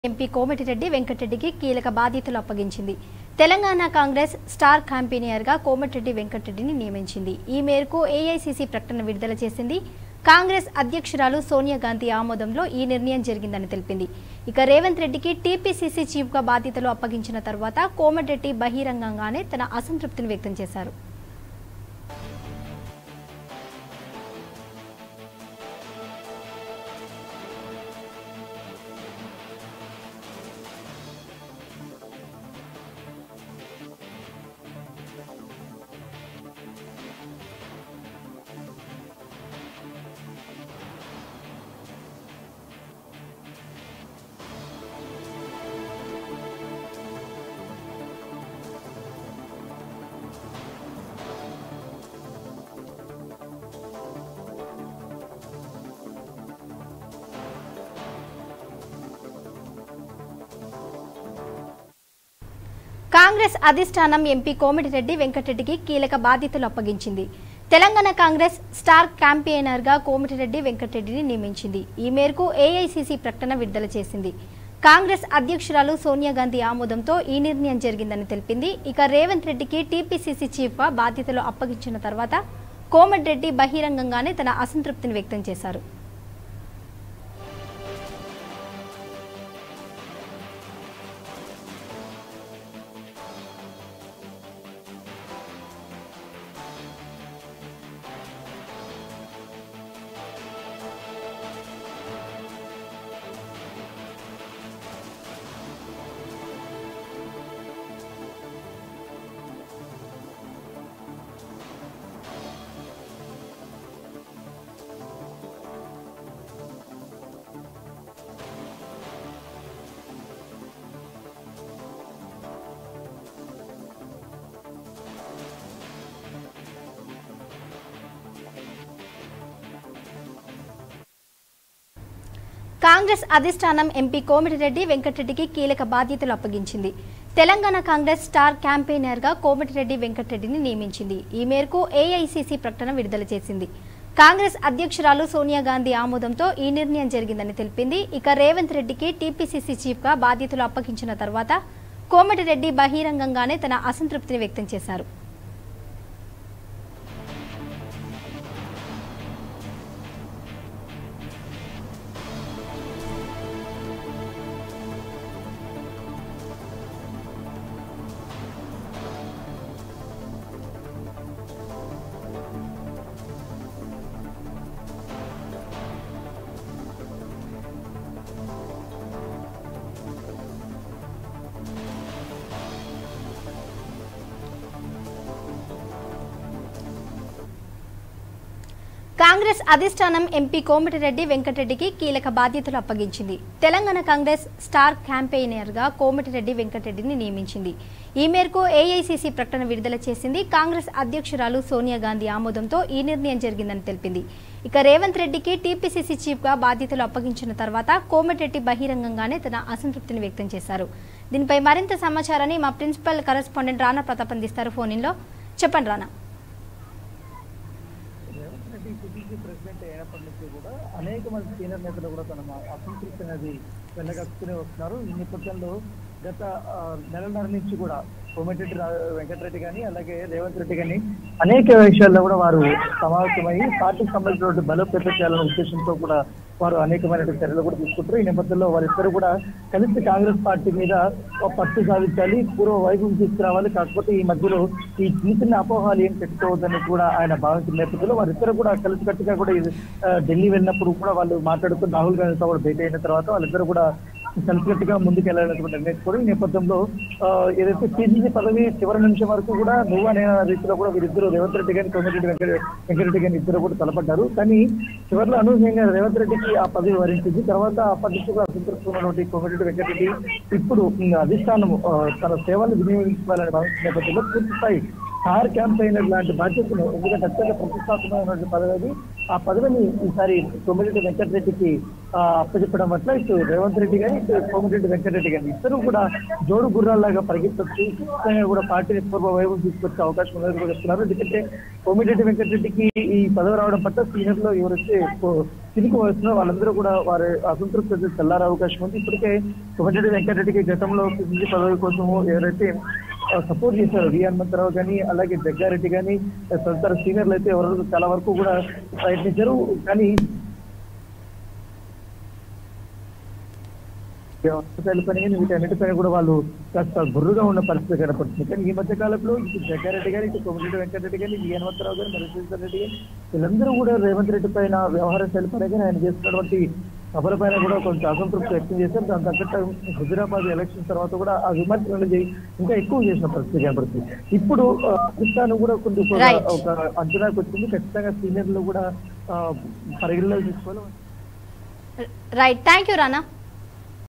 MP Komatireddy వెంకటరెడ్డికి కీలక బాధ్యతలు అప్పగించింది తెలంగాణ కాంగ్రెస్ స్టార్ క్యాంపెయినర్గా కోమటిరెడ్డి వెంకటరెడ్డిని నియమించింది ఈ మేరకు ఏఐసీసీ ప్రకటన విడుదల చేసింది కాంగ్రెస్ అధ్యక్షురాలు సోనియా గాంధీ ఆమోదంలో ఈ నిర్ణయం జరిగిందని తెలిపింది ఇక రేవంత్ రెడ్డికి టీపీసీసీ చీఫ్గా బాధ్యతలు అప్పగించిన తర్వాత కోమటిరెడ్డి బహిరంగంగానే తన అసంతృప్తిని వ్యక్తం చేశారు కాంగ్రెస్ అధిష్టానం ఎంపీ కోమటిరెడ్డి వెంకటరెడ్డికి కీలక బాధ్యతలు అప్పగించింది తెలంగాణ కాంగ్రెస్ స్టార్ క్యాంపెయినర్గా కోమటిరెడ్డి వెంకటరెడ్డిని నియమించింది ఈ మేరకు ఏఐసీసీ ప్రకటన విడుదల చేసింది కాంగ్రెస్ అధ్యక్షురాలు సోనియా గాంధీ ఆమోదంతో ఈ నిర్ణయం జరిగిందని తెలిపింది ఇక రేవంత్ రెడ్డికి టీపీసీసీ చీఫ్గా బాధ్యతలు అప్పగించిన తర్వాత కోమటిరెడ్డి బహిరంగంగానే తన అసంతృప్తిని వ్యక్తం చేశారు కాంగ్రెస్ అధిష్టానం ఎంపీ కోమటిరెడ్డి వెంకటరెడ్డికి కీలక బాధ్యతలు అప్పగించింది తెలంగాణ కాంగ్రెస్ స్టార్ క్యాంపెయినర్గా కోమటిరెడ్డి వెంకటరెడ్డిని నియమించింది ఈ మేరకు ఏఐసీసీ ప్రకటన విడుదల చేసింది కాంగ్రెస్ అధ్యక్షురాలు సోనియా గాంధీ ఆమోదంతో ఈ నిర్ణయం జరిగిందని తెలిపింది ఇక రేవంత్ రెడ్డికి టీపీసీసీ చీఫ్గా బాధ్యతలు అప్పగించిన తర్వాత కోమటిరెడ్డి బహిరంగంగానే తన అసంతృప్తిని వ్యక్తం చేశారు కాంగ్రెస్ అధిష్టానం ఎంపీ కోమటిరెడ్డి వెంకటరెడ్డికి కీలక బాధ్యతలు అప్పగించింది తెలంగాణ కాంగ్రెస్ స్టార్ క్యాంపెయినర్గా కోమటిరెడ్డి వెంకటరెడ్డిని నియమించింది ఈ మేరకు ఏఐసీసీ ప్రకటన విడుదల చేసింది కాంగ్రెస్ అధ్యక్షురాలు సోనియా గాంధీ ఆమోదంతో ఈ నిర్ణయం జరిగిందని తెలిపింది ఇక రేవంత్ రెడ్డికి టీపీసీసీ చీఫ్గా బాధ్యతలు అప్పగించిన తర్వాత కోమటిరెడ్డి బహిరంగంగానే తన అసంతృప్తిని వ్యక్తం చేశారు దీనిపై మరింత సమాచారాన్ని మా ప్రిన్సిపల్ కరెస్పాండెంట్ రానా ప్రతాప్ అందిస్తారు ఫోన్ ఇన్లో చెప్పండి రానా రేవంత్ రెడ్డి పిసిసి ప్రెసిడెంట్ అయినప్పటి నుంచి కూడా అనేక మంది సీనియర్ నేతలు కూడా తన మా- అసంతృప్తి అనేది వెళ్ళగక్కునే వస్తున్నారు ఈ నేపథ్యంలో గత ఆ, నెలన్నర నుంచి కూడా కోమటిరెడ్డి రా- వెంకటరెడ్డి కానీ అలాగే రేవంత్ రెడ్డి కానీ అనేక విషయాల్లో కూడా వారు సమావేశమై పార్టీకి సంబంధించినటువంటి బలోపేతం చేయాలనే ఉద్దేశంతో కూడా వారు అనేకమైన చర్యలు కూడా తీసుకుంటారు ఈ నేపథ్యంలో వారిద్దరు కూడా కలిసి కాంగ్రెస్ పార్టీ మీద ఒక పట్టు సాధించాలి పూర్వ వైభవం తీసుకురావాలి కాకపోతే ఈ మధ్యలో ఈ చిన్న చిన్న అపోహాలు ఏం పెట్టుకోవద్దని కూడా ఆయన భావించిన నేపథ్యంలో వారిద్దరు కూడా కలిసికట్టుగా కూడా ఇది, ఆ, ఢిల్లీ వెళ్ళినప్పుడు కూడా వాళ్ళు మాట్లాడుతూ రాహుల్ గాంధీతో కూడా భేటీ అయిన తర్వాత వాళ్ళిద్దరు కూడా కలిసికట్టుగా ముందుకు వెళ్ళాలనేటువంటి నిర్ణయం కూడా ఈ నేపథ్యంలో ఆ, ఏదైతే పిసిసి పదవి చివరి నిమిషం వరకు కూడా నువ్వు అనే రీతిలో కూడా వీరిద్దరు రేవంత్ రెడ్డి గాని కోమటిరెడ్డి వెంకట వెంకటరెడ్డి గాని ఇద్దరు కూడా తలపడ్డారు కానీ చివరిలో అనూహ్యంగా రేవంత్ రెడ్డికి ఆ పదవి వరించింది తర్వాత అప్పటి నుంచి కూడా అసంతృప్తి ఉన్నటువంటి కోమటిరెడ్డి వెంకటరెడ్డి ఇప్పుడు ఉమ్, అధిష్టానం ఆ, తన సేవలు వినియోగించుకోవాలని భావించిన నేపథ్యంలో పూర్తి స్థాయి స్టార్ క్యాంపెయినర్ లాంటి బాధ్యతను ఎందుకంటే అత్యంత ప్రతిష్టాత్మకమైన పదవి అది. ఆ పదవిని ఈసారి సోమిరెడ్డి వెంకటరెడ్డికి ఆ, అప్పచెప్పడం పట్ల ఇటు రేవంత్ రెడ్డి గాని ఇటు సోమిరెడ్డి వెంకటరెడ్డి గాని ఇద్దరు కూడా జోడు గుర్రాల్లాగా పరిగెత్తొచ్చు ఖచ్చితంగా కూడా పార్టీని పూర్వ వైభవం తీసుకొచ్చే అవకాశం ఉందని కూడా చెప్తున్నారు ఎందుకంటే సోమిరెడ్డి వెంకటరెడ్డికి ఈ పదవి రావడం పట్ల సీనియర్ లో ఎవరైతే తిరిగి వస్తున్నారో వాళ్ళందరూ కూడా వారి అసంతృప్తి చల్లారే అవకాశం ఉంది ఇప్పటికే సోమిరెడ్డి వెంకటరెడ్డికి గతంలో పిసిసి పదవి కోసము ఎవరైతే సపోర్ట్ చేశారు వి హనుమంతరావు కానీ అలాగే జగ్గారెడ్డి కానీ తదితర సీనియర్లు అయితే ఎవరు చాలా వరకు కూడా ప్రయత్నించారు కానీ వ్యవసాయాల పని కానీ వీటన్నిటిపైన కూడా వాళ్ళు కాస్త గుర్రుగా ఉన్న పరిస్థితి కనపడుతుంది కానీ ఈ మధ్య కాలంలో ఇటు జగ్గారెడ్డి గారు ఇటు కోమరెడ్డి వెంకటరెడ్డి గారి వి హనుమంతరావు గారు మరి శ్రీధర్ రెడ్డి గారు వీళ్ళందరూ కూడా రేవంత్ రెడ్డి పైన వ్యవహార శైలి పరంగా ఆయన చేస్తున్నటువంటి సభల పైన కూడా కొంచెం అసంతృప్తి వ్యక్తం చేశారు దాని తగ్గట్టు హుజురాబాద్ ఎలక్షన్ తర్వాత కూడా ఆ విమర్శలు అనేది ఇంకా ఎక్కువ చేసిన పరిస్థితి కనపడుతుంది ఇప్పుడు ఆ, పాకిస్తాన్ కూడా కొంచెం ఒక- Right. ఒక అంచనాకు వచ్చింది ఖచ్చితంగా సీనియర్లు కూడా ఆ, పరిగణలోకి తీసుకోవాలి రైట్ థ్యాంక్ యూ రానా